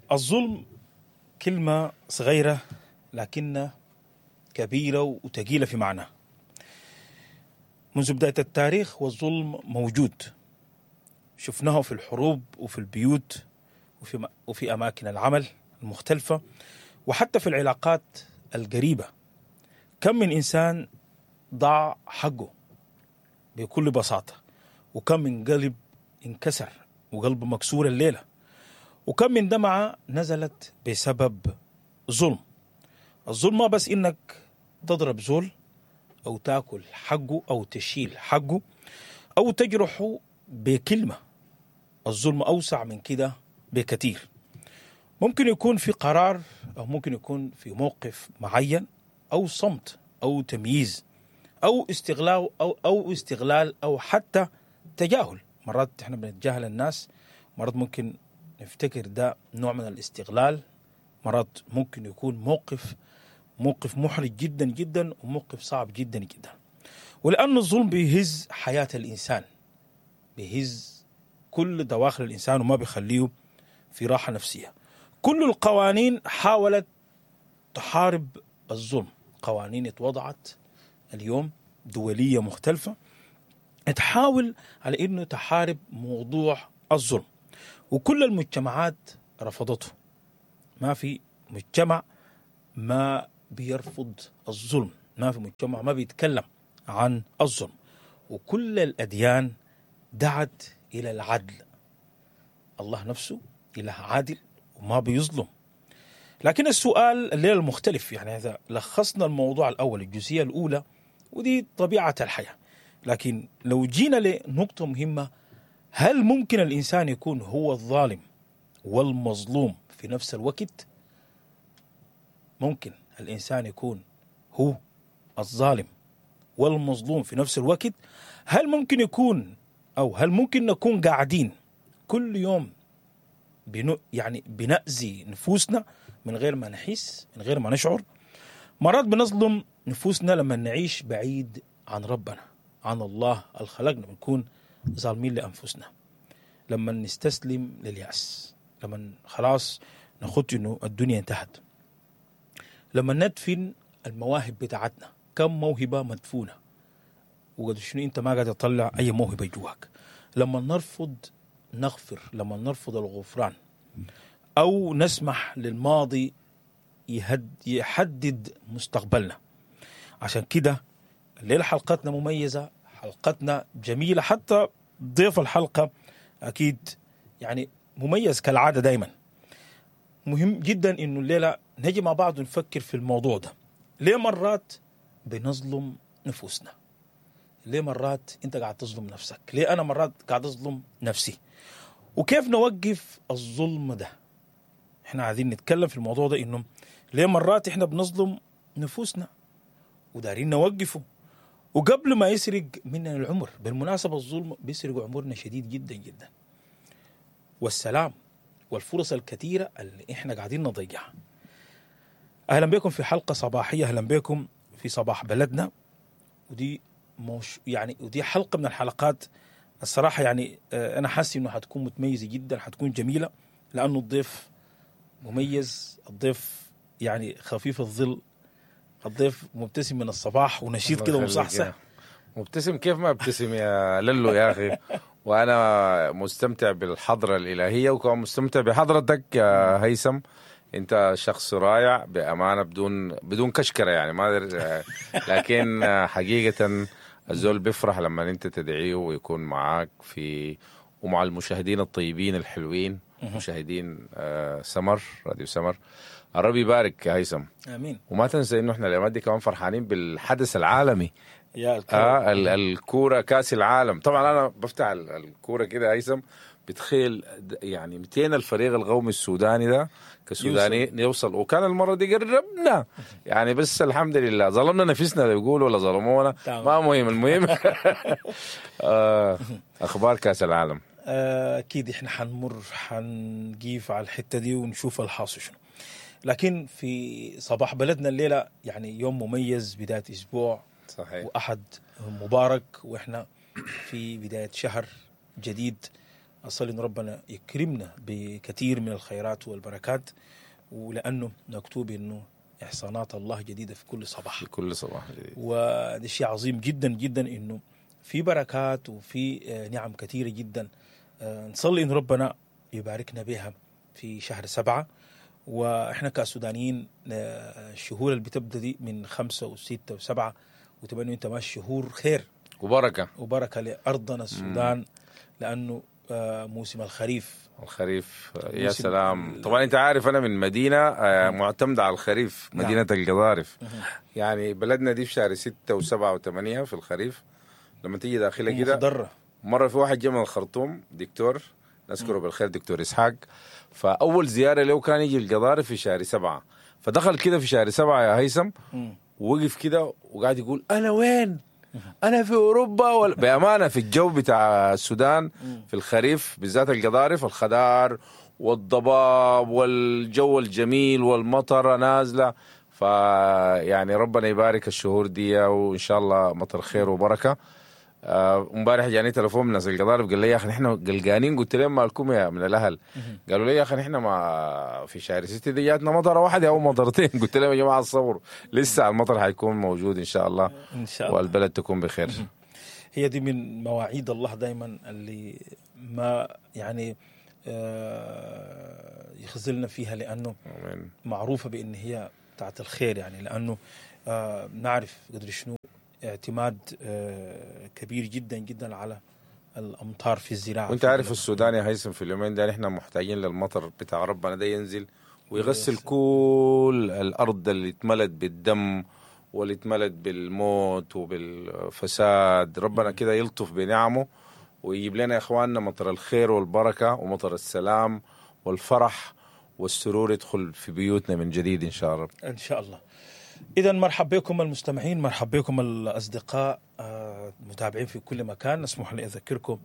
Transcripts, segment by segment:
الظلم كلمة صغيرة لكنها كبيرة وثقيلة في معناه منذ بداية التاريخ والظلم موجود شفناه في الحروب وفي البيوت وفي, وفي أماكن العمل المختلفة وحتى في العلاقات القريبة كم من إنسان ضاع حقه بكل بساطة وكم من قلب انكسر وقلبه مكسور الليلة وكم من دمعة نزلت بسبب ظلم الظلم ما بس إنك تضرب زول أو تاكل حقه أو تشيل حقه أو تجرحه بكلمة الظلم أوسع من كده بكثير ممكن يكون في قرار أو ممكن يكون في موقف معين أو صمت أو تمييز أو استغلال أو أو استغلال أو حتى تجاهل مرات احنا بنتجاهل الناس مرات ممكن نفتكر ده نوع من الاستغلال مرات ممكن يكون موقف موقف محرج جدا جدا وموقف صعب جدا جدا ولأن الظلم بيهز حياة الإنسان بيهز كل دواخل الإنسان وما بيخليه في راحة نفسية كل القوانين حاولت تحارب الظلم قوانين اتوضعت اليوم دولية مختلفة تحاول على انه تحارب موضوع الظلم وكل المجتمعات رفضته ما في مجتمع ما بيرفض الظلم ما في مجتمع ما بيتكلم عن الظلم وكل الأديان دعت إلى العدل الله نفسه إله عادل وما بيظلم لكن السؤال الليلة المختلف يعني إذا لخصنا الموضوع الأول الجزئية الأولى ودي طبيعة الحياة لكن لو جينا لنقطة مهمة هل ممكن الإنسان يكون هو الظالم والمظلوم في نفس الوقت ممكن الإنسان يكون هو الظالم والمظلوم في نفس الوقت هل ممكن يكون أو هل ممكن نكون قاعدين كل يوم بنو يعني بنأذي نفوسنا من غير ما نحس من غير ما نشعر مرات بنظلم نفوسنا لما نعيش بعيد عن ربنا عن الله الخلقنا بنكون ظالمين لأنفسنا لما نستسلم لليأس لما خلاص نخط انه الدنيا انتهت لما ندفن المواهب بتاعتنا كم موهبة مدفونة وقد شنو انت ما قاعد تطلع اي موهبة جواك لما نرفض نغفر لما نرفض الغفران او نسمح للماضي يهد يحدد مستقبلنا عشان كده الليلة حلقتنا مميزة حلقتنا جميلة حتى ضيف الحلقة أكيد يعني مميز كالعادة دايما مهم جدا إنه الليلة نجي مع بعض ونفكر في الموضوع ده ليه مرات بنظلم نفوسنا ليه مرات انت قاعد تظلم نفسك ليه انا مرات قاعد اظلم نفسي وكيف نوقف الظلم ده احنا عايزين نتكلم في الموضوع ده انه ليه مرات احنا بنظلم نفوسنا ودارين نوقفه وقبل ما يسرق مننا العمر بالمناسبة الظلم بيسرق عمرنا شديد جدا جدا والسلام والفرص الكثيرة اللي احنا قاعدين نضيعها اهلا بكم في حلقة صباحية اهلا بكم في صباح بلدنا ودي مش يعني ودي حلقة من الحلقات الصراحة يعني آه، انا حاسس انه حتكون متميزة جدا حتكون جميلة لانه الضيف مميز الضيف يعني خفيف الظل الضيف مبتسم من الصباح ونشيط كده الله ومصحصح يخليك يا- مبتسم كيف ما ابتسم يا للو يا اخي وانا مستمتع بالحضره الالهيه وكمان مستمتع بحضرتك يا هيثم انت شخص رائع بامانه بدون بدون كشكره يعني ما أدري لكن حقيقه الزول بيفرح لما انت تدعيه ويكون معاك في ومع المشاهدين الطيبين الحلوين مشاهدين آه، سمر راديو سمر الرب يبارك يا هيثم امين وما تنسى انه احنا اليومات دي كمان فرحانين بالحدث العالمي يا الكرم اه ال- الكوره كاس العالم طبعا انا بفتح ال- الكوره كده هيثم بتخيل د- يعني 200 الفريق القومي السوداني ده كسوداني يوصل, يوصل. وكان المره دي قربنا يعني بس الحمد لله ظلمنا نفسنا بيقولوا ولا ظلمونا تمام. ما مهم المهم آه اخبار كاس العالم آه، اكيد احنا حنمر حنقيف على الحته دي ونشوف الحاصل شنو لكن في صباح بلدنا الليله يعني يوم مميز بدايه اسبوع صحيح واحد مبارك واحنا في بدايه شهر جديد أصلي إن ربنا يكرمنا بكثير من الخيرات والبركات ولأنه مكتوب إنه إحسانات الله جديدة في كل صباح في كل صباح جديد وده شيء عظيم جدا جدا انه في بركات وفي آه، نعم كثيره جدا آه، نصلي ان ربنا يباركنا بها في شهر سبعه واحنا كسودانيين آه، الشهور اللي بتبدا دي من خمسه وسته وسبعه وثمانيه وانت ماشي شهور خير وبركه وبركه لارضنا السودان لانه آه، موسم الخريف الخريف يا موسم سلام ال- طبعا انت عارف انا من مدينه آه، معتمده على الخريف نعم. مدينه القضارف يعني بلدنا دي في شهر ستة وسبعة وثمانية في الخريف لما تيجي داخله كده مخضره مرة في واحد جاء من الخرطوم دكتور نذكره بالخير دكتور إسحاق فأول زيارة له كان يجي القضارف في شهر سبعة فدخل كده في شهر سبعة يا هيثم مم. وقف كده وقاعد يقول أنا وين؟ أنا في أوروبا ولا بأمانة في الجو بتاع السودان في الخريف بالذات القضارف الخضار والضباب والجو الجميل والمطر نازلة فيعني ربنا يبارك الشهور دي وإن شاء الله مطر خير وبركة آه، امبارح جاني تليفون من ناس القضارف قال لي يا اخي نحن قلقانين قلت لهم مالكم يا من الاهل قالوا لي يا اخي نحن ما في شهر ستة دي جاتنا مطره واحده او مطرتين قلت لهم يا جماعه الصبر لسه المطر حيكون موجود ان شاء الله ان شاء الله والبلد تكون بخير هي دي من مواعيد الله دائما اللي ما يعني آه، يخزلنا فيها لانه امين معروفه بان هي بتاعت الخير يعني لانه آه، نعرف قدر شنو اعتماد آه، كبير جدا جدا على الامطار في الزراعه وانت في عارف البلد. السودان يا هيثم في اليومين ده نحن محتاجين للمطر بتاع ربنا ده ينزل ويغسل يغسل. كل الارض اللي اتملت بالدم واللي اتملت بالموت وبالفساد ربنا كده يلطف بنعمه ويجيب لنا يا اخواننا مطر الخير والبركه ومطر السلام والفرح والسرور يدخل في بيوتنا من جديد ان شاء الله ان شاء الله اذا مرحبا بكم المستمعين مرحبا بكم الاصدقاء آه، المتابعين في كل مكان نسمح لي اذكركم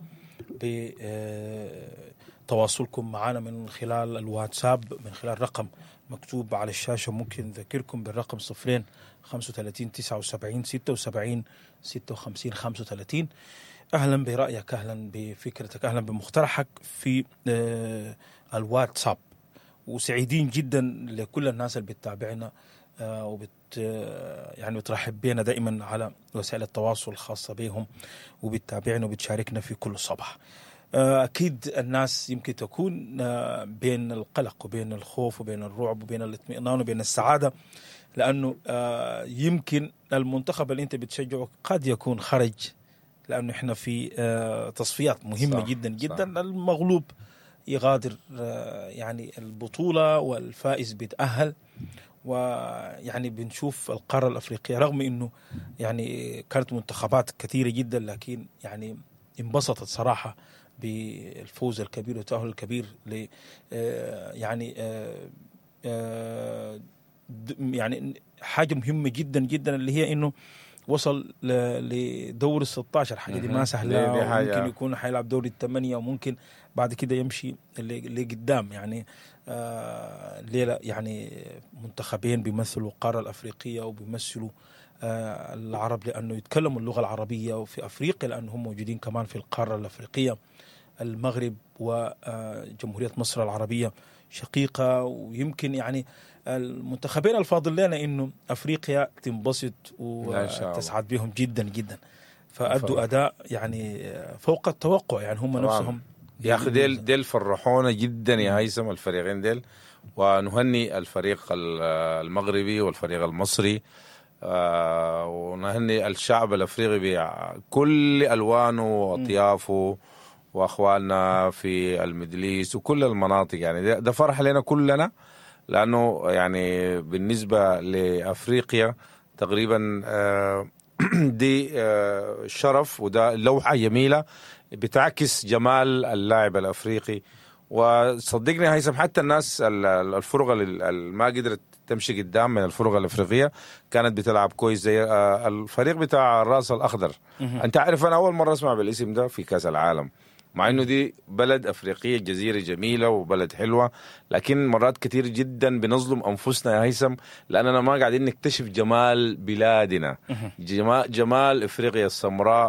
بتواصلكم معنا من خلال الواتساب من خلال رقم مكتوب على الشاشه ممكن نذكركم بالرقم صفرين 35 79 76 56 35 اهلا برايك اهلا بفكرتك اهلا بمقترحك في آه، الواتساب وسعيدين جدا لكل الناس اللي بتتابعنا آه، وبت آه، يعني بترحب بينا دائما على وسائل التواصل الخاصه بهم وبتتابعنا وبتشاركنا في كل صباح. آه، اكيد الناس يمكن تكون آه، بين القلق وبين الخوف وبين الرعب وبين الاطمئنان وبين السعاده لانه آه، يمكن المنتخب اللي انت بتشجعه قد يكون خرج لانه احنا في آه، تصفيات مهمه صح، جدا صح. جدا المغلوب يغادر آه، يعني البطوله والفائز بيتاهل ويعني بنشوف القاره الافريقيه رغم انه يعني كانت منتخبات كثيره جدا لكن يعني انبسطت صراحه بالفوز الكبير والتاهل الكبير ل آه، يعني آه، آه، د- يعني حاجه مهمه جدا جدا اللي هي انه وصل ل- لدور ال 16 حاجه دي ما مهم. سهله دي- دي حاجة- ممكن يكون حيلعب دوري الثمانيه وممكن بعد كده يمشي ل- لقدام يعني آه ليلة يعني منتخبين بيمثلوا القاره الافريقيه وبيمثلوا آه العرب لانه يتكلموا اللغه العربيه وفي افريقيا لانه هم موجودين كمان في القاره الافريقيه المغرب وجمهوريه مصر العربيه شقيقه ويمكن يعني المنتخبين الفاضل لنا انه افريقيا تنبسط إن شاء الله. وتسعد بهم جدا جدا فادوا طبعا. اداء يعني فوق التوقع يعني هم طبعا. نفسهم يا اخي ديل ديل فرحونا جدا يا هيثم الفريقين ديل ونهني الفريق ال- المغربي والفريق المصري آه، ونهني الشعب الافريقي بكل الوانه واطيافه واخواننا في المدليس وكل المناطق يعني ده, ده فرح لنا كلنا لانه يعني بالنسبه لافريقيا تقريبا آه، دي آه، شرف وده لوحه جميله بتعكس جمال اللاعب الافريقي وصدقني هيثم حتى الناس ال- ال- الفرق اللي اللي ما قدرت تمشي قدام من الفرق الافريقيه كانت بتلعب كويس زي آه، الفريق بتاع الراس الاخضر انت عارف انا اول مره اسمع بالاسم ده في كاس العالم مع انه دي بلد افريقيه جزيره جميله وبلد حلوه لكن مرات كتير جدا بنظلم انفسنا يا هيثم لاننا ما قاعدين نكتشف جمال بلادنا جمال, جمال افريقيا السمراء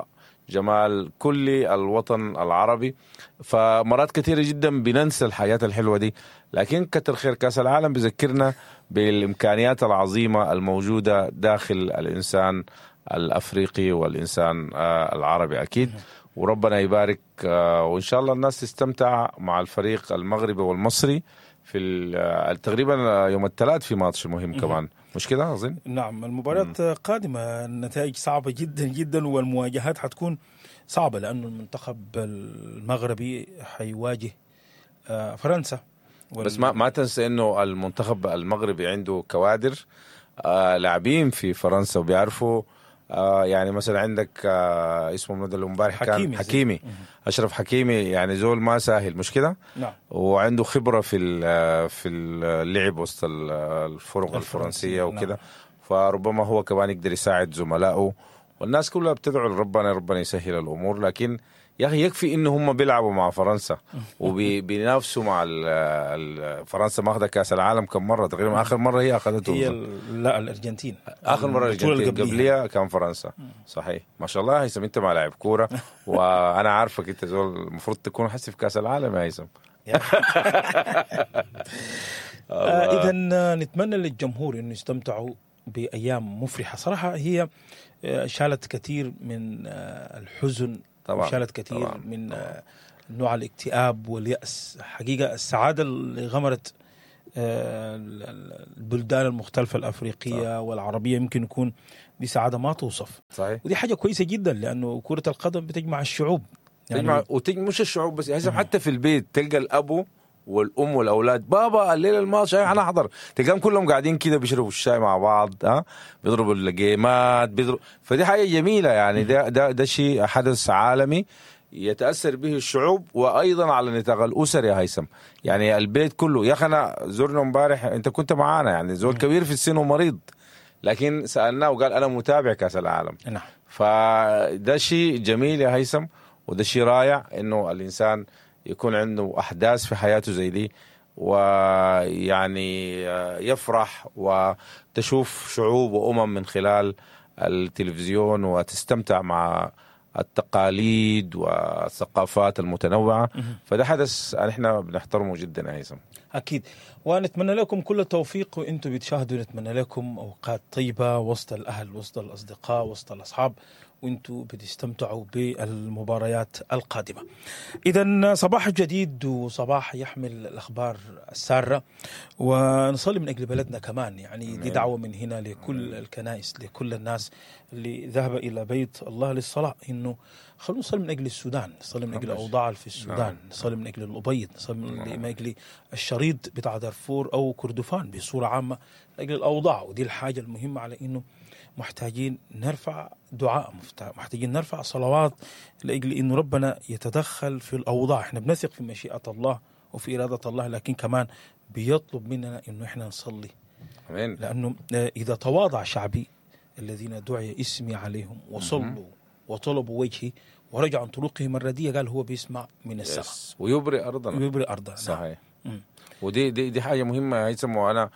جمال كل الوطن العربي فمرات كثيرة جدا بننسى الحياة الحلوة دي لكن كتر خير كأس العالم بذكرنا بالإمكانيات العظيمة الموجودة داخل الإنسان الأفريقي والإنسان آه، العربي أكيد وربنا يبارك آه، وإن شاء الله الناس تستمتع مع الفريق المغربي والمصري في ال- آه، تقريبا يوم الثلاث في ماتش مهم كمان مش كده أظن نعم المباراة قادمة النتائج صعبة جدا جدا والمواجهات حتكون صعبة لأنه المنتخب المغربي حيواجه آه، فرنسا وال- بس ما ما تنسى انه المنتخب المغربي عنده كوادر آه لاعبين في فرنسا وبيعرفوا آه يعني مثلا عندك آه اسمه من اللي امبارح حكيمي كان زي- حكيمي اشرف حكيمي يعني زول ما سهل مش كده نعم وعنده خبره في ال- في اللعب وسط ال- الفرق الفرنسيه نعم. وكده فربما هو كمان يقدر يساعد زملائه والناس كلها بتدعو لربنا ربنا يسهل الامور لكن يا اخي يكفي ان هم بيلعبوا مع فرنسا وبينافسوا مع ال- ال- فرنسا ماخذه كاس العالم كم مره تقريبا اخر مره هي اخذته هي أظن. ال- لا الأرجنتين اخر مره البطولة الارجنتين القبلية. قبليها كان فرنسا صحيح ما شاء الله هيثم انت ما لاعب كوره وانا عارفك انت زول المفروض تكون حسي في كاس العالم يا هيثم إذا نتمنى للجمهور أنه يستمتعوا بأيام مفرحة صراحة هي آه، شالت كثير من آه، الحزن طبعاً، شالت كثير طبعاً، من طبعاً. آه، نوع الاكتئاب واليأس حقيقة السعادة اللي غمرت آه، ال- ال- البلدان المختلفة الأفريقية والعربية يمكن يكون دي سعادة ما توصف صحيح ودي حاجة كويسة جدا لأنه كرة القدم بتجمع الشعوب تجمع وتجمع مش الشعوب بس هيثم حتى في البيت تلقى الابو والام والاولاد بابا الليله الماتش انا احضر تلقاهم كلهم قاعدين كده بيشربوا الشاي مع بعض ها بيضربوا الجيمات بيضربوا فدي حاجه جميله يعني ده ده ده شيء حدث عالمي يتاثر به الشعوب وايضا على نطاق الاسر يا هيثم يعني البيت كله يا اخي انا زرنا امبارح انت كنت معانا يعني زول كبير في السن ومريض لكن سالناه وقال انا متابع كاس العالم نعم فده شيء جميل يا هيثم وده شيء رائع انه الانسان يكون عنده احداث في حياته زي دي ويعني يفرح وتشوف شعوب وامم من خلال التلفزيون وتستمتع مع التقاليد والثقافات المتنوعه فده حدث احنا بنحترمه جدا يا هيثم أكيد ونتمنى لكم كل التوفيق وأنتم بتشاهدوا نتمنى لكم أوقات طيبة وسط الأهل وسط الأصدقاء وسط الأصحاب وأنتم بتستمتعوا بالمباريات القادمة إذا صباح جديد وصباح يحمل الأخبار السارة ونصلي من أجل بلدنا كمان يعني دي آمين. دعوة من هنا لكل الكنائس لكل الناس اللي ذهب إلى بيت الله للصلاة إنه خلونا نصلي من أجل السودان نصلي من أجل نعم. الأوضاع في السودان نعم. نصلي من أجل الأبيض نصلي من أجل الشريط بتاع دارفور أو كردفان بصورة عامة من أجل الأوضاع ودي الحاجة المهمة على إنه محتاجين نرفع دعاء مفت- محتاجين نرفع صلوات لأجل إنه ربنا يتدخل في الأوضاع إحنا بنثق في مشيئة الله وفي إرادة الله لكن كمان بيطلب مننا إنه إحنا نصلي امين لأنه آه، إذا تواضع شعبي الذين دعي اسمي عليهم وصلوا وطلبوا وجهي ورجعوا عن طرقهم الرديئة قال هو بيسمع من السماء يس. ويبرئ ارضنا ويبرئ أرضنا نعم. صحيح مم. ودي دي دي حاجه مهمه يا هيثم وانا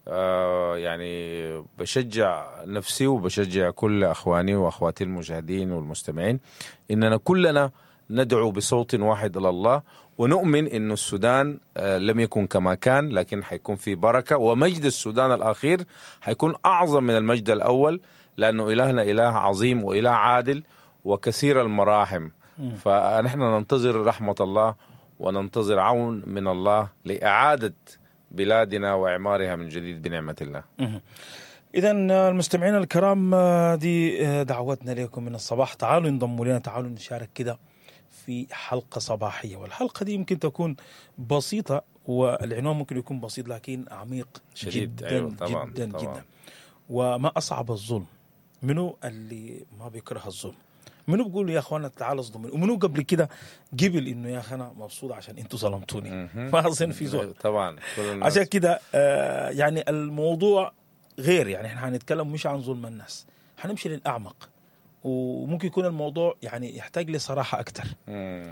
آه يعني بشجع نفسي وبشجع كل اخواني واخواتي المشاهدين والمستمعين اننا كلنا ندعو بصوت واحد الى الله ونؤمن انه السودان آه لم يكن كما كان لكن حيكون في بركه ومجد السودان الاخير حيكون اعظم من المجد الاول لانه الهنا اله عظيم واله عادل وكثير المراحم فنحن ننتظر رحمه الله وننتظر عون من الله لإعادة بلادنا وإعمارها من جديد بنعمة الله إذا المستمعين الكرام آه، دي آه، دعوتنا لكم من الصباح تعالوا انضموا لنا تعالوا نشارك كده في حلقة صباحية والحلقة دي يمكن تكون بسيطة والعنوان ممكن يكون بسيط لكن عميق شديد. جدا أيوة، طبعاً، جدا طبعاً. جدا وما أصعب الظلم منو اللي ما بيكره الظلم منو بيقول يا اخوانا تعالوا اصدموني ومنو قبل كده قبل انه يا اخي انا مبسوط عشان انتوا ظلمتوني مهم. ما اظن في زول طبعا كل الناس عشان كده آه يعني الموضوع غير يعني احنا هنتكلم مش عن ظلم الناس هنمشي للاعمق وممكن يكون الموضوع يعني يحتاج لصراحه اكثر مم.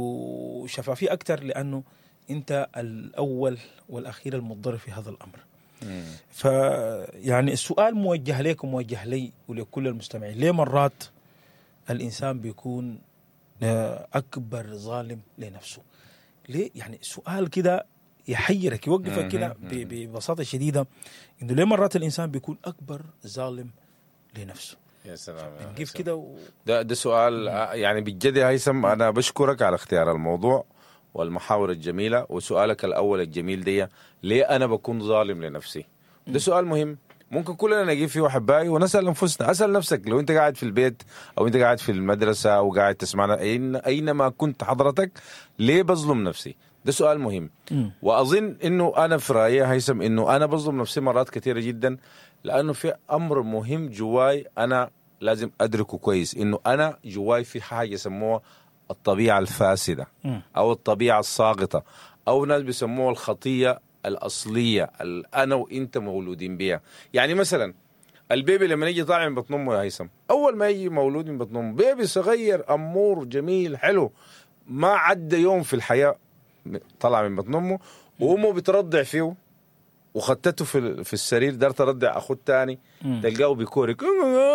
وشفافيه اكثر لانه انت الاول والاخير المضطر في هذا الامر مم. فيعني السؤال موجه لكم موجه لي ولكل المستمعين ليه مرات الانسان بيكون آه، اكبر ظالم لنفسه ليه يعني سؤال كده يحيرك يوقفك كده مهم. ب- ببساطه شديده انه ليه مرات الانسان بيكون اكبر ظالم لنفسه يا سلام يا كيف هيثم. كده و... ده ده سؤال آه، يعني بجد يا هيثم انا بشكرك على اختيار الموضوع والمحاور الجميله وسؤالك الاول الجميل دي ليه انا بكون ظالم لنفسي ده سؤال مهم ممكن كلنا نجيب فيه احبائي ونسال انفسنا اسال نفسك لو انت قاعد في البيت او انت قاعد في المدرسه او قاعد تسمعنا أين اينما كنت حضرتك ليه بظلم نفسي ده سؤال مهم مم. واظن انه انا في رايي يا هيثم انه انا بظلم نفسي مرات كثيره جدا لانه في امر مهم جواي انا لازم ادركه كويس انه انا جواي في حاجه يسموها الطبيعه الفاسده مم. او الطبيعه الساقطه او ناس بيسموها الخطيه الاصليه ال- انا وانت مولودين بها يعني مثلا البيبي لما يجي طالع من بطن امه يا هيثم اول ما يجي مولود من بطن امه بيبي صغير امور جميل حلو ما عدى يوم في الحياه طلع من بطن امه وامه بترضع فيه وخدته في في السرير دار ترضع اخوه الثاني مم. تلقاه بيكورك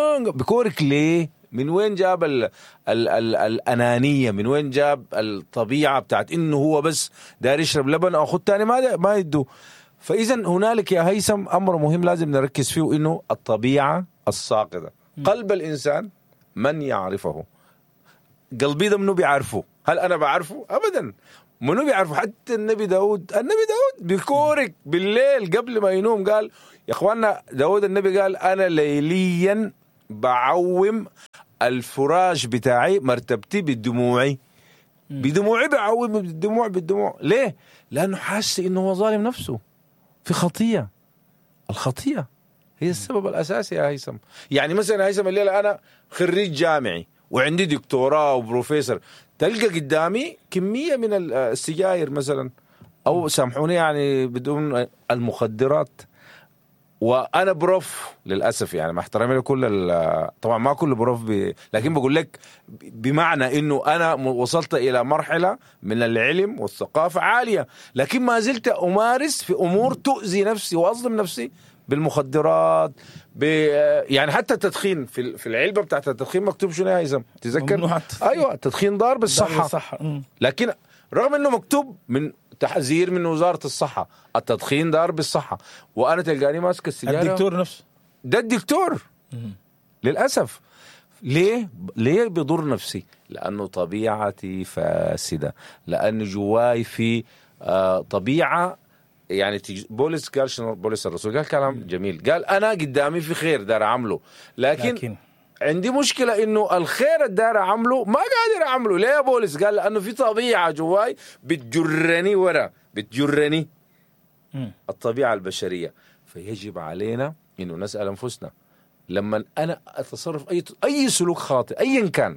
بيكورك ليه؟ من وين جاب ال ال ال الانانيه؟ من وين جاب الطبيعه بتاعت انه هو بس داير يشرب لبن اخوه الثاني ما ما يدو فاذا هنالك يا هيثم امر مهم لازم نركز فيه انه الطبيعه الساقطه قلب الانسان من يعرفه قلبي ده منو بيعرفه هل انا بعرفه ابدا منو بيعرفه حتى النبي داود النبي داود بيكورك بالليل قبل ما ينوم قال يا اخوانا داود النبي قال انا ليليا بعوم الفراش بتاعي مرتبتي بدموعي بدموعي بعوم بالدموع بالدموع ليه لانه حاسس انه هو ظالم نفسه في خطيه الخطيه هي السبب الاساسي يا هيثم يعني مثلا يا هيثم الليله انا خريج جامعي وعندي دكتوراه وبروفيسور تلقى قدامي كميه من ال- السجاير مثلا او سامحوني يعني بدون المخدرات وانا بروف للاسف يعني مع احترامي لكل ال- طبعا ما كل بروف بي لكن بقول لك ب- بمعنى انه انا م- وصلت الى مرحله من العلم والثقافه عاليه لكن ما زلت امارس في امور تؤذي نفسي واظلم نفسي بالمخدرات ب يعني حتى التدخين في ال- في العلبه بتاعت التدخين مكتوب شنو يا هيثم تذكر ممنوع التدخين. ايوه التدخين ضار بالصحه صح لكن رغم انه مكتوب من تحذير من وزاره الصحه التدخين ضار بالصحه وانا تلقاني ماسك السيجاره الدكتور نفسه ده الدكتور مم. للاسف ليه ليه بيضر نفسي لانه طبيعتي فاسده لانه جواي في آه طبيعه يعني تج- بولس قال شنو بولس الرسول قال كلام جميل قال انا قدامي في خير دار اعمله لكن, لكن عندي مشكله انه الخير الدار اعمله ما قادر اعمله ليه يا بولس قال لانه في طبيعه جواي بتجرني ورا بتجرني مم. الطبيعه البشريه فيجب علينا انه نسال انفسنا لما انا اتصرف اي اي سلوك خاطئ ايا كان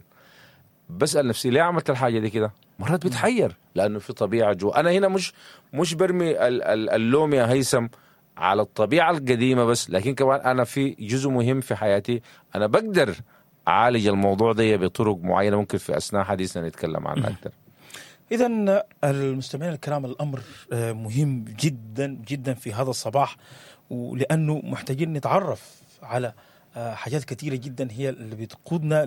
بسال نفسي ليه عملت الحاجه دي كده مرات بتحير لانه في طبيعه جوا انا هنا مش مش برمي ال- ال- اللوم يا هيثم على الطبيعه القديمه بس لكن كمان انا في جزء مهم في حياتي انا بقدر اعالج الموضوع ده بطرق معينه ممكن في اثناء حديثنا نتكلم عنها اكثر إذا المستمعين الكرام الأمر آه، مهم جدا جدا في هذا الصباح ولأنه محتاجين نتعرف على آه، حاجات كثيرة جدا هي اللي بتقودنا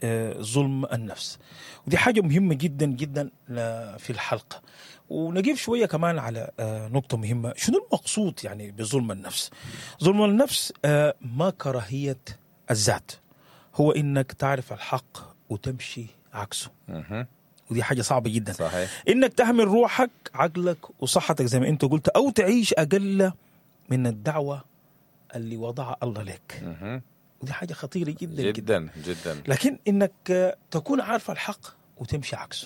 لظلم النفس ودي حاجة مهمة جدا جدا ل- في الحلقة ونجيب شوية كمان على آه، نقطة مهمة شنو المقصود يعني بظلم النفس ظلم النفس آه، ما كراهية الذات هو إنك تعرف الحق وتمشي عكسه مهم. ودي حاجة صعبة جدا صحيح انك تهمل روحك عقلك وصحتك زي ما انت قلت او تعيش اقل من الدعوه اللي وضعها الله لك مهم. ودي حاجه خطيره جدا جدا, جدا. جدا جدا لكن انك آه، تكون عارف الحق وتمشي عكسه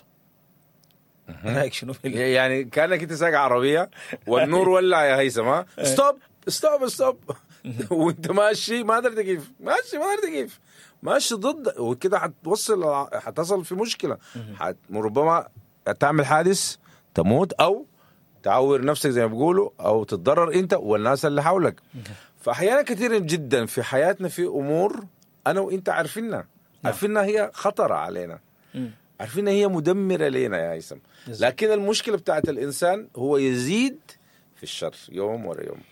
رايك شنو في ال- يعني كانك انت سايق عربيه والنور ولع يا هيثم ها ستوب ستوب ستوب وانت ماشي ما قدرت كيف ماشي ما قدرت كيف ماشي ضد وكده حتوصل حتصل في مشكله حت ربما تعمل حادث تموت او تعور نفسك زي ما بيقولوا او تتضرر انت والناس اللي حولك فاحيانا كثير جدا في حياتنا في امور انا وانت عارفينها عارفينها هي خطره علينا مم. عارفين هي مدمره لنا يا هيثم بالظبط. لكن المشكله بتاعت الانسان هو يزيد في الشر يوم ورا يوم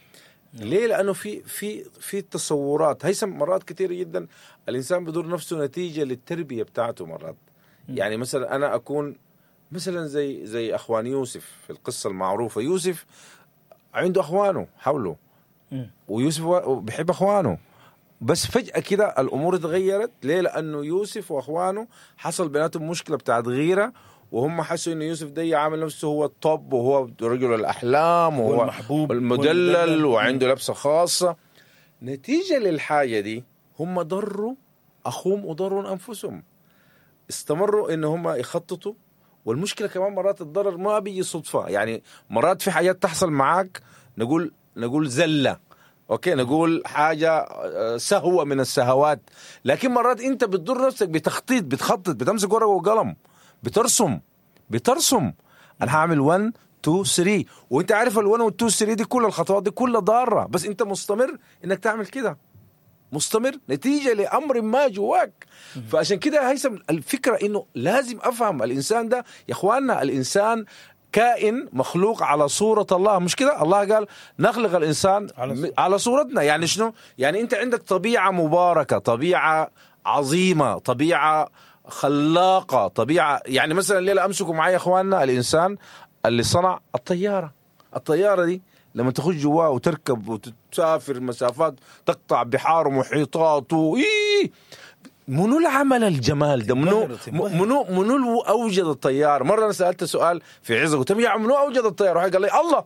ليه لانه في في في تصورات هيثم مرات كثيره جدا الانسان بيضر نفسه نتيجه للتربيه بتاعته مرات يعني مثلا انا اكون مثلا زي زي اخوان يوسف في القصه المعروفه يوسف عنده اخوانه حوله مم. ويوسف و- بيحب اخوانه بس فجأة كده الأمور اتغيرت ليه؟ لأنه يوسف وأخوانه حصل بيناتهم مشكلة بتاعت غيرة وهم حسوا إنه يوسف ده عامل نفسه هو الطب وهو رجل الأحلام هو وهو المحبوب المدلل والمدلل. وعنده لبسة خاصة نتيجة للحاجة دي هم ضروا أخوهم وضروا أنفسهم استمروا إن هم يخططوا والمشكلة كمان مرات الضرر ما بيجي صدفة يعني مرات في حاجات تحصل معاك نقول نقول زلة اوكي نقول حاجه آه، سهوه من السهوات لكن مرات انت بتضر نفسك بتخطيط بتخطط بتمسك ورقه وقلم بترسم بترسم انا هعمل 1 2 3 وانت عارف ال 1 وال 2 3 دي كل الخطوات دي كلها ضاره بس انت مستمر انك تعمل كده مستمر نتيجة لأمر ما جواك فعشان كده هيثم الفكرة إنه لازم أفهم الإنسان ده يا إخواننا الإنسان كائن مخلوق على صورة الله مش كده الله قال نخلق الإنسان على م- صورة. على صورتنا يعني شنو يعني أنت عندك طبيعة مباركة طبيعة عظيمة طبيعة خلاقة طبيعة يعني مثلا الليلة أمسكوا معي يا إخواننا الإنسان اللي صنع الطيارة الطيارة دي لما تخش جواه وتركب وتسافر مسافات تقطع بحار ومحيطات و... إيه منو اللي عمل الجمال ده منو تنبهر- تنبهر. منو منو اللي اوجد الطياره مره انا سالت سؤال في عزه قلت له يا منو اوجد الطياره واحد قال لي الله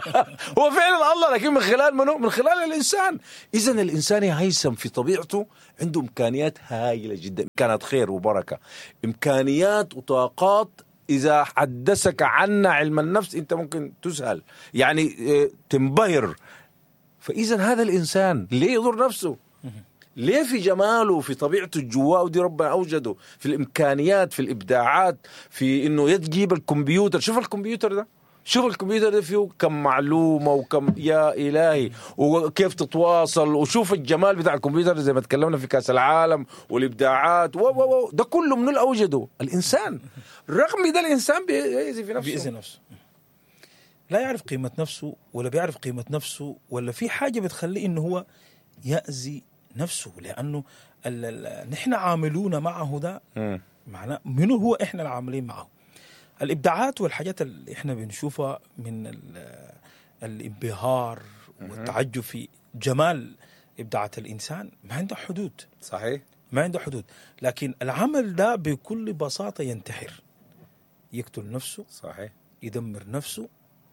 هو فعلا الله لكن من خلال منو من خلال الانسان اذا الانسان يا هيثم في طبيعته عنده امكانيات هائله جدا امكانيات خير وبركه امكانيات وطاقات اذا حدثك عنا علم النفس انت ممكن تسهل يعني اه، تنبهر فاذا هذا الانسان ليه يضر نفسه ليه في جماله في طبيعته الجواه ودي ربنا اوجده في الامكانيات في الابداعات في انه يجيب الكمبيوتر شوف الكمبيوتر ده شوف الكمبيوتر ده فيه كم معلومه وكم يا الهي وكيف تتواصل وشوف الجمال بتاع الكمبيوتر زي ما تكلمنا في كاس العالم والابداعات و و و ده كله من اللي اوجده الانسان رغم ده الانسان بيأذي في نفسه بإذن نفسه لا يعرف قيمة نفسه ولا بيعرف قيمة نفسه ولا في حاجة بتخليه إنه هو يأذي نفسه لأنه ال- ال- نحن عاملون معه ده مم. معناه منو هو إحنا العاملين معه الإبداعات والحاجات اللي إحنا بنشوفها من ال- الانبهار والتعجب في جمال إبداعات الإنسان ما عنده حدود صحيح ما عنده حدود لكن العمل ده بكل بساطة ينتحر يقتل نفسه صحيح يدمر نفسه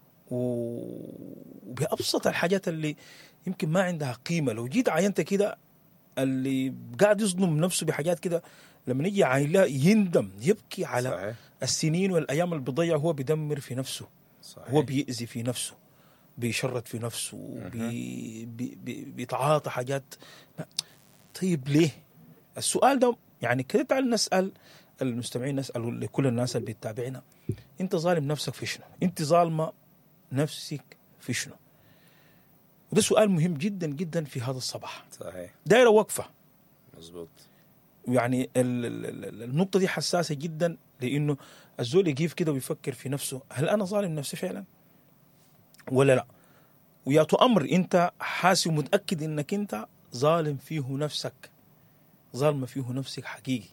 و- وبأبسط الحاجات اللي يمكن ما عندها قيمة لو جيت عينت كده اللي قاعد يظلم نفسه بحاجات كده لما يجي عايلة يندم يبكي على صحيح السنين والأيام اللي بيضيع هو بيدمر في نفسه صحيح هو بيأذي في نفسه بيشرد في نفسه بي بي بي بيتعاطى حاجات ما- طيب ليه؟ السؤال ده يعني كده تعال نسأل المستمعين نسأل لكل الناس اللي بتتابعنا انت ظالم نفسك في شنو؟ انت ظالمة نفسك في شنو؟ وده سؤال مهم جدا جدا في هذا الصباح صحيح دايرة وقفة مزبوط يعني ال- ال- ال- النقطة دي حساسة جدا لأنه الزول يجيف كده ويفكر في نفسه هل أنا ظالم نفسي فعلا ولا لا ويا أمر أنت حاسس ومتأكد أنك أنت ظالم فيه نفسك ظالمة فيه نفسك حقيقي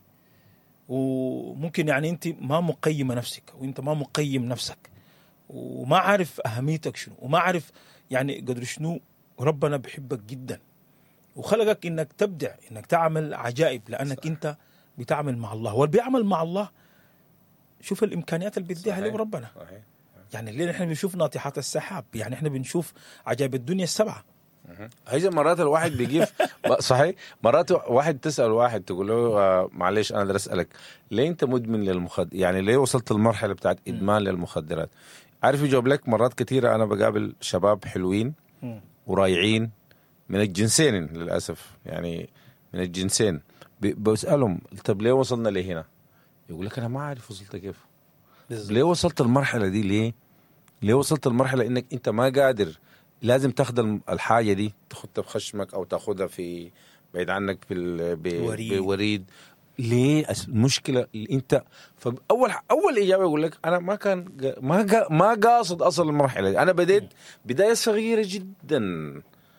وممكن يعني أنت ما مقيمة نفسك وأنت ما مقيم نفسك وما عارف أهميتك شنو وما عارف يعني قدر شنو ربنا بحبك جدا وخلقك انك تبدع انك تعمل عجائب لانك صح. انت بتعمل مع الله واللي بيعمل مع الله شوف الامكانيات اللي بيديها صحيح. له ربنا صحيح يعني الليل احنا بنشوف ناطحات السحاب يعني احنا بنشوف عجائب الدنيا السبعه هيجي مرات الواحد بيجيب صحيح مرات واحد تسال واحد تقول له آه، معلش انا بدي اسالك ليه انت مدمن للمخدر يعني ليه وصلت المرحله بتاعت ادمان للمخدرات عارف يجاوب لك مرات كثيره انا بقابل شباب حلوين مم. ورايعين من الجنسين للاسف يعني من الجنسين ب- بسالهم طب ليه وصلنا لهنا يقول لك انا ما عارف وصلت كيف ليه وصلت المرحله دي ليه ليه وصلت المرحله انك انت ما قادر لازم تاخذ الم- الحاجه دي تاخذها بخشمك او تاخذها في بعيد عنك بال... ب... وريد. بوريد ليه أس- المشكله اللي انت فاول اول اجابه يقول لك انا ما كان قا- ما قا- ما قاصد اصل المرحله دي انا بديت بدايه صغيره جدا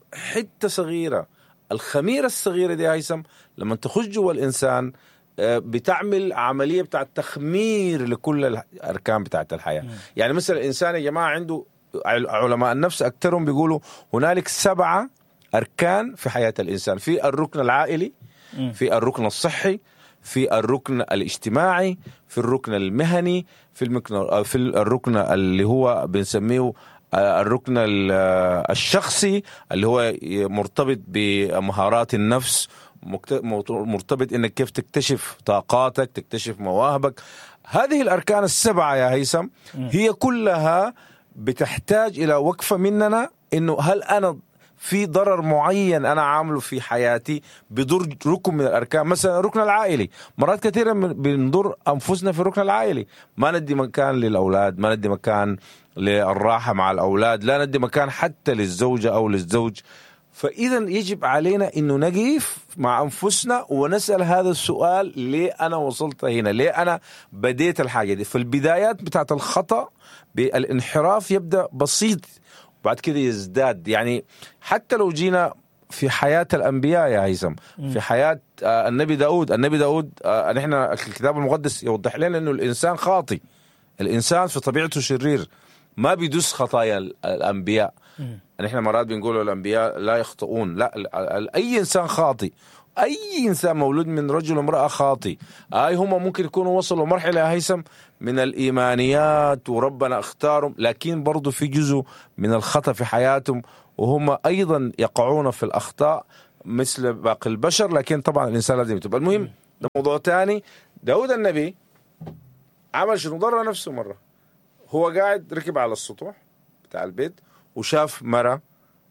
حته صغيره الخميره الصغيره دي يا هيثم لما تخش جوا الانسان آه، بتعمل عمليه بتاعت تخمير لكل الاركان بتاعت الحياه يعني مثلا الانسان يا جماعه عنده عل- علماء النفس اكثرهم بيقولوا هنالك سبعه اركان في حياه الانسان في الركن العائلي مم. في الركن الصحي في الركن الاجتماعي في الركن المهني في المكن في الركن اللي هو بنسميه آه، الركن ال- آه، الشخصي اللي هو مرتبط بمهارات النفس مكت- مرتبط انك كيف تكتشف طاقاتك تكتشف مواهبك هذه الاركان السبعه يا هيثم هي كلها بتحتاج الى وقفه مننا انه هل انا في ضرر معين انا عامله في حياتي بضر ركن من الاركان مثلا الركن العائلي مرات كثيره من- بنضر انفسنا في الركن العائلي ما ندي مكان للاولاد ما ندي مكان للراحه مع الاولاد لا ندي مكان حتى للزوجه او للزوج فاذا يجب علينا انه نقف مع انفسنا ونسال هذا السؤال ليه انا وصلت هنا ليه انا بديت الحاجه دي فالبدايات بتاعت الخطا بالانحراف يبدا بسيط بعد كده يزداد يعني حتى لو جينا في حياة الأنبياء يا هيثم في حياة آه، النبي داود النبي داود آه، نحن الكتاب المقدس يوضح لنا أنه الإنسان خاطي الإنسان في طبيعته شرير ما بيدس خطايا ال- الأنبياء نحن مرات بنقول الأنبياء لا يخطئون لا ال- ال- أي إنسان خاطي أي إنسان مولود من رجل وامرأة خاطي أي هم ممكن يكونوا وصلوا مرحلة يا هيثم من الإيمانيات وربنا اختارهم لكن برضو في جزء من الخطأ في حياتهم وهم أيضا يقعون في الأخطاء مثل باقي البشر لكن طبعا الإنسان لازم يتوب المهم ده موضوع تاني داود النبي عمل شنو ضر نفسه مرة هو قاعد ركب على السطوح بتاع البيت وشاف مرة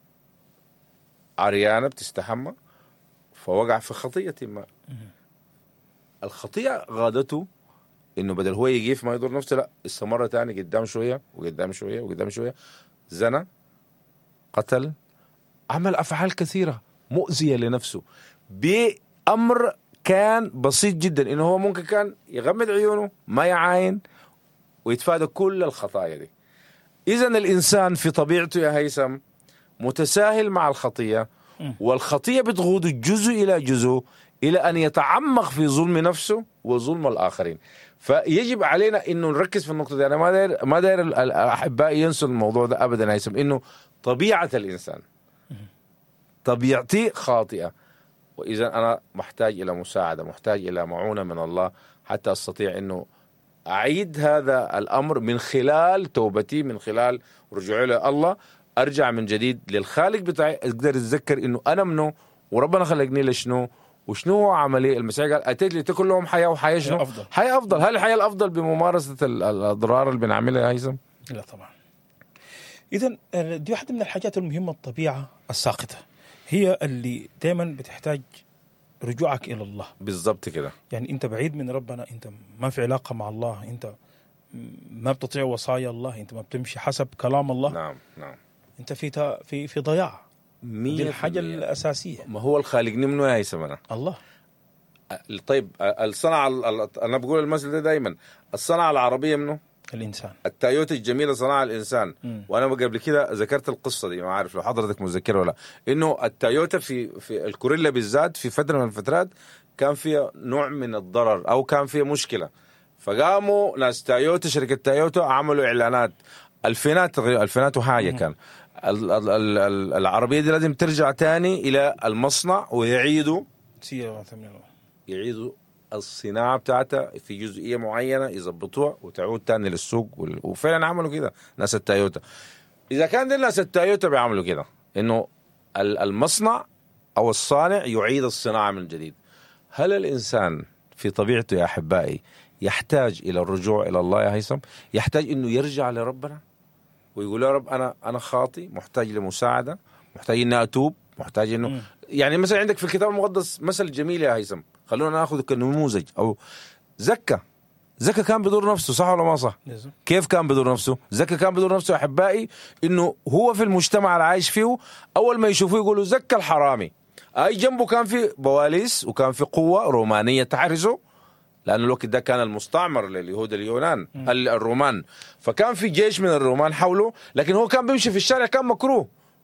عريانة بتستحمى فوقع في خطية ما الخطيئة غادته انه بدل هو يقيف ما يضر نفسه لا استمر تاني قدام شوية وقدام شوية وقدام شوية زنى قتل عمل افعال كثيرة مؤذية لنفسه بأمر كان بسيط جدا انه هو ممكن كان يغمض عيونه ما يعاين ويتفادى كل الخطايا دي اذا الانسان في طبيعته يا هيثم متساهل مع الخطيه والخطيه بتغوض الجزء الى جزء الى ان يتعمق في ظلم نفسه وظلم الاخرين فيجب علينا انه نركز في النقطه دي انا ما داير ما داير ال- الاحباء ينسوا الموضوع ده ابدا يا هيثم انه طبيعه الانسان طبيعتي خاطئه واذا انا محتاج الى مساعده محتاج الى معونه من الله حتى استطيع انه اعيد هذا الامر من خلال توبتي من خلال رجوعي لله ارجع من جديد للخالق بتاعي اقدر اتذكر انه انا منه وربنا خلقني لشنو وشنو هو عملي المسيح قال اتيت لتكن لهم حياه وحياه شنو؟ حياة أفضل. حياه افضل هل الحياه الافضل بممارسه ال- الاضرار اللي بنعملها يا هيثم؟ لا طبعا اذا آه، دي واحده من الحاجات المهمه الطبيعه الساقطه هي اللي دائما بتحتاج رجوعك الى الله بالضبط كده يعني انت بعيد من ربنا انت ما في علاقه مع الله انت ما بتطيع وصايا الله انت ما بتمشي حسب كلام الله نعم نعم انت في تا- في في ضياع دي مية الحاجه في المية. الاساسيه ما هو الخالقني منه يا هيثم انا الله طيب الصنعه ال- ال- انا بقول المثل ده دايما الصنعه العربيه منه الانسان التايوتا الجميله صنعها الانسان مم. وانا قبل كده ذكرت القصه دي ما عارف لو حضرتك متذكره ولا لا. انه التايوتا في في الكوريلا بالذات في فتره من الفترات كان فيها نوع من الضرر او كان فيها مشكله فقاموا ناس تايوتا شركه تايوتا عملوا اعلانات الفينات تقريبا الفينات وحاجه كان ال- ال- ال- ال- العربيه دي لازم ترجع تاني الى المصنع ويعيدوا سيرة ثمانية. يعيدوا الصناعه بتاعتها في جزئيه معينه يظبطوها وتعود تاني للسوق وال- وفعلا عملوا كده ناس التايوتا اذا كان دي الناس التايوتا بيعملوا كده انه ال- المصنع او الصانع يعيد الصناعه من جديد هل الانسان في طبيعته يا احبائي يحتاج الى الرجوع الى الله يا هيثم يحتاج انه يرجع لربنا ويقول يا رب انا انا خاطي محتاج لمساعده محتاج اني اتوب محتاج انه مم. يعني مثلا عندك في الكتاب المقدس مثل جميل يا هيثم خلونا ناخذ كنموذج او زكا زكا كان بيضر نفسه صح ولا ما صح؟ لازم. كيف كان بيضر نفسه؟ زكا كان بيضر نفسه يا احبائي انه هو في المجتمع اللي عايش فيه اول ما يشوفوه يقولوا زكا الحرامي اي جنبه كان في بواليس وكان في قوه رومانيه تحرسه لانه الوقت ده كان المستعمر لليهود اليونان ال- الرومان فكان في جيش من الرومان حوله لكن هو كان بيمشي في الشارع كان مكروه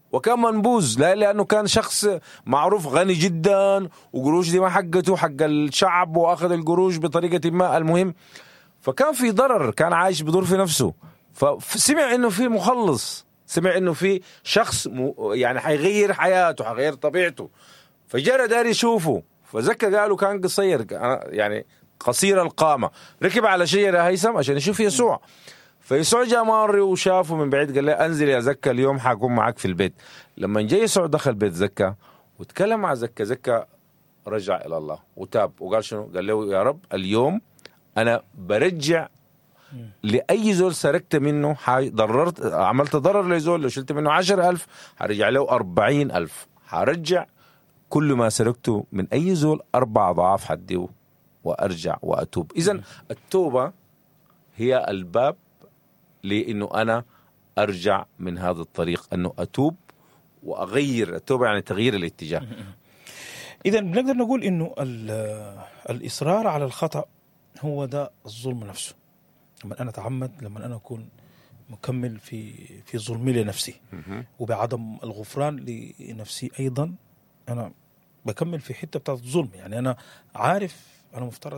وكان منبوذ لا لانه كان شخص معروف غني جدا وقروش دي ما حقته حق الشعب واخذ القروش بطريقه ما المهم فكان في ضرر كان عايش بدور في نفسه فسمع انه في مخلص سمع انه في شخص م... يعني حيغير حياته حيغير طبيعته فجرى داري يشوفه فزكى قالوا كان قصير يعني قصير القامة ركب على شجرة هيثم عشان يشوف يسوع فيسوع جاء ماري وشافه من بعيد قال له انزل يا زكا اليوم حكون معك في البيت لما جاي يسوع دخل بيت زكا وتكلم مع زكا زكا رجع الى الله وتاب وقال شنو قال له يا رب اليوم انا برجع لاي زول سرقت منه ضررت عملت ضرر لزول لو شلت منه عشر ألف حرجع له أربعين ألف حرجع كل ما سرقته من أي زول أربع أضعاف حديه وأرجع وأتوب إذا التوبة هي الباب لأنه أنا أرجع من هذا الطريق أنه أتوب وأغير التوبة يعني تغيير الاتجاه إذا بنقدر نقول إنه الإصرار على الخطأ هو ده الظلم نفسه لما انا اتعمد لما انا اكون مكمل في في ظلمي لنفسي وبعدم الغفران لنفسي ايضا انا بكمل في حته بتاعت الظلم يعني انا عارف انا مفترض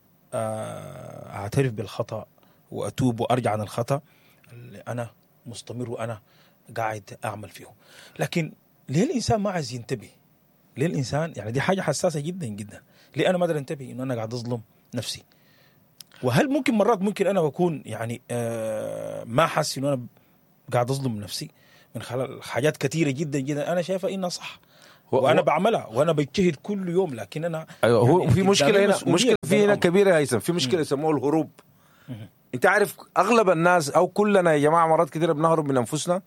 آه، اعترف بالخطا واتوب وارجع عن الخطا اللي انا مستمر وانا قاعد اعمل فيه لكن ليه الانسان ما عايز ينتبه ليه الانسان يعني دي حاجه حساسه جدا جدا ليه انا ما اقدر انتبه انه انا قاعد اظلم نفسي وهل ممكن مرات ممكن انا بكون يعني آه ما حاسس انه انا قاعد اظلم نفسي من خلال حاجات كثيره جدا جدا انا شايفها انها صح وانا بعملها وانا بجتهد كل يوم لكن انا ايوه هو يعني في مشكله هنا مشكله في هنا كبيره يا هيثم في مشكله يسموها الهروب انت عارف اغلب الناس او كلنا يا جماعه مرات كثيره بنهرب من انفسنا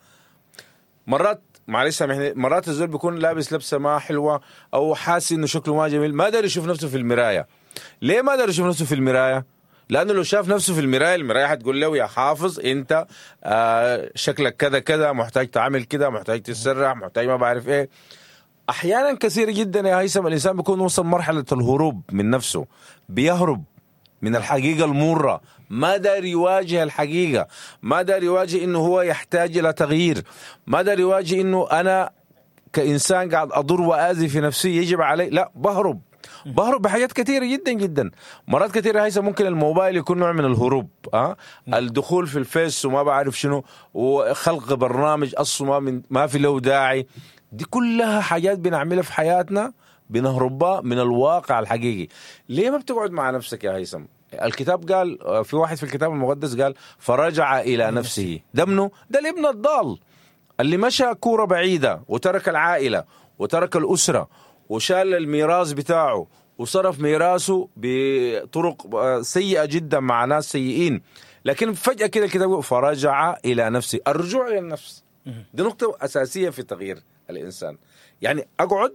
مرات معلش سامحني مرات الزول بيكون لابس لبسه ما حلوه او حاسس انه شكله ما جميل ما داري يشوف نفسه في المرايه ليه ما داري يشوف نفسه في المرايه لانه لو شاف نفسه في المرايه المرايه حتقول له يا حافظ انت آه شكلك كذا كذا محتاج تعمل كذا محتاج تتسرح محتاج ما بعرف ايه احيانا كثير جدا يا هيثم الانسان بيكون وصل مرحله الهروب من نفسه بيهرب من الحقيقه المره ما دار يواجه الحقيقه ما دار يواجه انه هو يحتاج الى تغيير ما دار يواجه انه انا كانسان قاعد اضر واذي في نفسي يجب علي لا بهرب بهرب بحاجات كثيره جدا جدا مرات كثيره هيثم ممكن الموبايل يكون نوع من الهروب أه؟ الدخول في الفيس وما بعرف شنو وخلق برنامج اصلا ما, من ما في له داعي دي كلها حاجات بنعملها في حياتنا بنهربها من الواقع الحقيقي ليه ما بتقعد مع نفسك يا هيثم الكتاب قال في واحد في الكتاب المقدس قال فرجع الى نفسه ده منه ده الابن الضال اللي مشى كوره بعيده وترك العائله وترك الاسره وشال الميراث بتاعه وصرف ميراثه بطرق سيئه جدا مع ناس سيئين لكن فجاه كده الكتاب فرجع الى نفسه الرجوع الى النفس دي نقطه اساسيه في تغيير الانسان يعني اقعد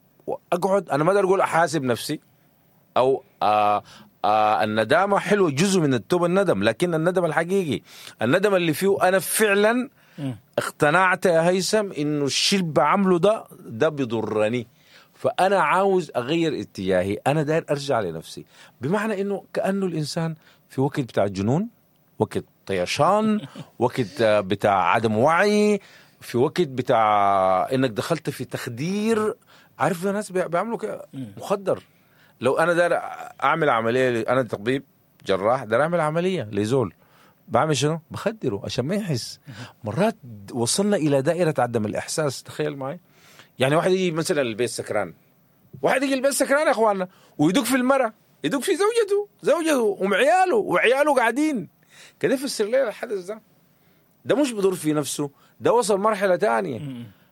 اقعد انا ما اقدر اقول احاسب نفسي او آآ آآ الندامه حلوه جزء من التوبه الندم لكن الندم الحقيقي الندم اللي فيه انا فعلا اقتنعت يا هيثم انه الشيء اللي بعمله ده ده بيضرني فانا عاوز اغير اتجاهي انا داير ارجع لنفسي بمعنى انه كانه الانسان في وقت بتاع جنون وقت طيشان وقت بتاع عدم وعي في وقت بتاع انك دخلت في تخدير عارف الناس بيعملوا كده مخدر لو انا داير اعمل عمليه انا طبيب جراح داير اعمل عمليه لزول بعمل شنو؟ بخدره عشان ما يحس مرات وصلنا الى دائره عدم الاحساس تخيل معي يعني واحد يجي مثلا البيت سكران واحد يجي البيت سكران يا اخواننا ويدق في المرة يدق في زوجته زوجته وعياله وعياله قاعدين كده يفسر لنا الحدث ده ده مش بدور في نفسه ده وصل مرحلة تانية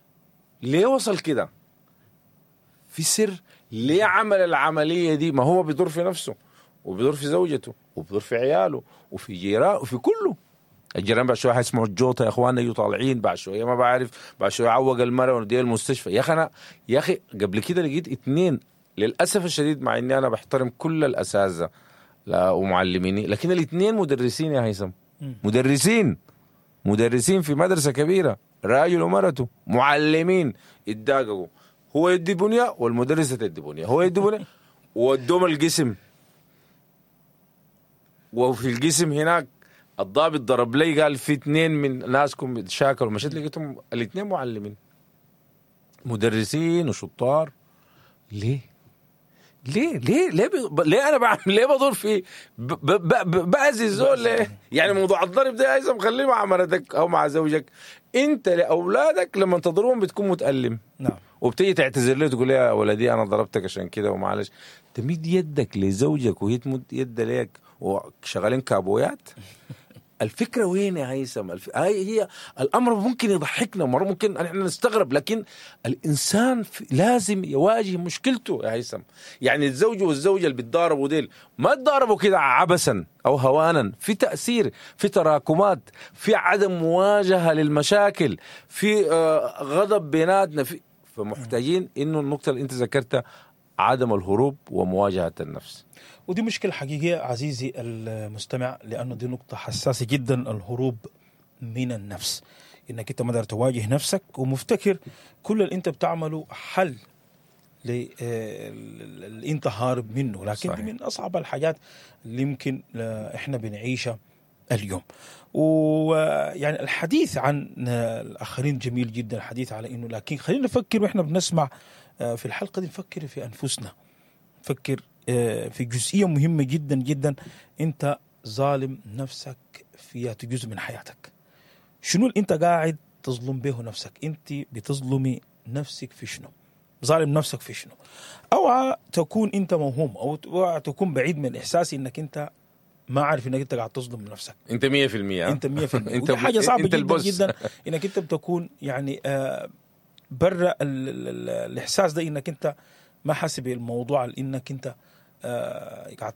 ليه وصل كده في سر ليه عمل العملية دي ما هو بيدور في نفسه وبيدور في زوجته وبيدور في عياله وفي جيرانه وفي كله الجيران بعد شويه حيسمعوا الجوطه يا اخواننا يجوا طالعين بعد شويه ما بعرف بعد شويه عوق المرأة ونديها المستشفى يا اخي انا يا اخي قبل كده لقيت اثنين للاسف الشديد مع اني انا بحترم كل الاساتذه ومعلميني لكن الاثنين مدرسين يا هيثم مدرسين مدرسين في مدرسه كبيره راجل ومرته معلمين اتداققوا هو يدي بنيه والمدرسه تدي بنيه هو يدي بنيه ودوم القسم وفي القسم هناك الضابط ضرب لي قال في اثنين من ناسكم تشاكلوا مشيت لقيتهم الاثنين معلمين مدرسين وشطار ليه؟ ليه ليه ليه بي... ليه انا بعمل ليه بدور في ب... ب... ب... باذي الزول ليه؟ يعني موضوع الضرب ده يا هيثم خليه مع مرتك او مع زوجك انت لاولادك لما تضربهم بتكون متالم نعم وبتيجي تعتذر له تقول يا ولدي انا ضربتك عشان كده ومعلش تمد يدك لزوجك وهي تمد يدها ليك وشغالين كابويات الفكره وين يا هيثم الف... هاي هي الامر ممكن يضحكنا مره ممكن احنا نستغرب لكن الانسان في... لازم يواجه مشكلته يا هيثم يعني الزوج والزوجه اللي بيتضاربوا ديل ما تضاربوا كده عبثا او هوانا في تاثير في تراكمات في عدم مواجهه للمشاكل في آه غضب بيناتنا في فمحتاجين انه النقطه اللي انت ذكرتها عدم الهروب ومواجهه النفس ودي مشكلة حقيقية عزيزي المستمع لأنه دي نقطة حساسة جدا الهروب من النفس إنك أنت ما تقدر تواجه نفسك ومفتكر كل اللي أنت بتعمله حل اللي أنت هارب منه لكن صحيح. دي من أصعب الحاجات اللي يمكن إحنا بنعيشها اليوم ويعني الحديث عن الآخرين جميل جدا الحديث على إنه لكن خلينا نفكر وإحنا بنسمع في الحلقة دي نفكر في أنفسنا نفكر في جزئية مهمة جدا جدا أنت ظالم نفسك في جزء من حياتك شنو اللي أنت قاعد تظلم به نفسك أنت بتظلمي نفسك في شنو ظالم نفسك في شنو أو تكون أنت موهوم أو تكون بعيد من إحساسي أنك أنت ما عارف انك انت قاعد تظلم نفسك انت 100% انت 100% انت ودي حاجه صعبه انت جدا البوس. جدا انك انت بتكون يعني آه برا ال- ال- ال- الاحساس ده انك انت ما حاسب الموضوع انك انت آه قاعد